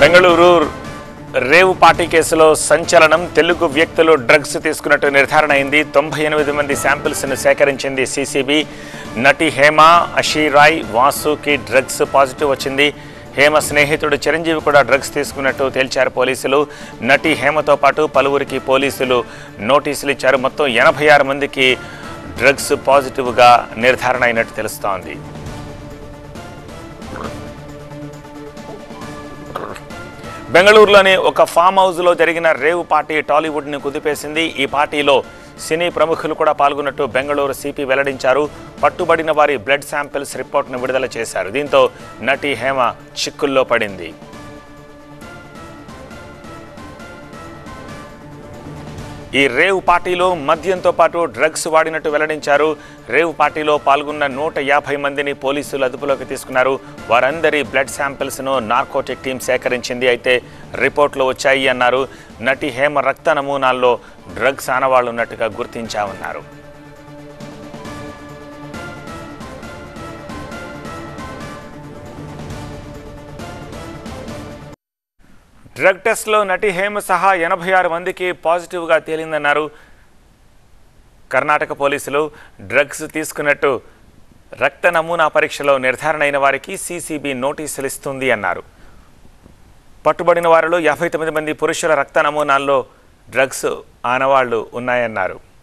బెంగళూరు రేవు party కేసులో సంచలనం తెలుగు వ్యక్తులు డ్రగ్స్ తీసుకున్నట్టు నిర్ధారణ అయింది తొంభై ఎనిమిది మంది శాంపిల్స్ను సేకరించింది సీసీబీ నటి హేమ అషీరాయ్ వాసుకి డ్రగ్స్ పాజిటివ్ వచ్చింది హేమ స్నేహితుడు చిరంజీవి కూడా డ్రగ్స్ తీసుకున్నట్టు తేల్చారు పోలీసులు నటి హేమతో పాటు పలువురికి పోలీసులు నోటీసులు ఇచ్చారు మొత్తం ఎనభై ఆరు మందికి డ్రగ్స్ పాజిటివ్గా నిర్ధారణ అయినట్టు తెలుస్తోంది బెంగళూరులోని ఒక ఫామ్ హౌస్లో జరిగిన రేవు పార్టీ టాలీవుడ్ని కుదిపేసింది ఈ పార్టీలో సినీ ప్రముఖులు కూడా పాల్గొన్నట్టు బెంగళూరు సిపి వెల్లడించారు పట్టుబడిన వారి బ్లడ్ శాంపిల్స్ రిపోర్ట్ను విడుదల చేశారు దీంతో నటి హేమ చిక్కుల్లో పడింది ఈ రేవ్ పార్టీలో మద్యంతో పాటు డ్రగ్స్ వాడినట్టు వెల్లడించారు రేవ్ పార్టీలో పాల్గొన్న నూట యాభై మందిని పోలీసులు అదుపులోకి తీసుకున్నారు వారందరి బ్లడ్ శాంపిల్స్ను నార్కోటిక్ టీం సేకరించింది అయితే రిపోర్ట్లు వచ్చాయి అన్నారు నటి హేమ రక్త నమూనాల్లో డ్రగ్స్ ఆనవాళ్లు ఉన్నట్టుగా గుర్తించామన్నారు డ్రగ్ టెస్ట్లో నటి హేమ సహా ఎనభై ఆరు మందికి పాజిటివ్గా తేలిందన్నారు కర్ణాటక పోలీసులు డ్రగ్స్ తీసుకున్నట్టు రక్త నమూనా పరీక్షలో నిర్ధారణ అయిన వారికి సీసీబీ నోటీసులు ఇస్తుంది అన్నారు పట్టుబడిన వారిలో యాభై తొమ్మిది మంది పురుషుల రక్త నమూనాల్లో డ్రగ్స్ ఆనవాళ్లు ఉన్నాయన్నారు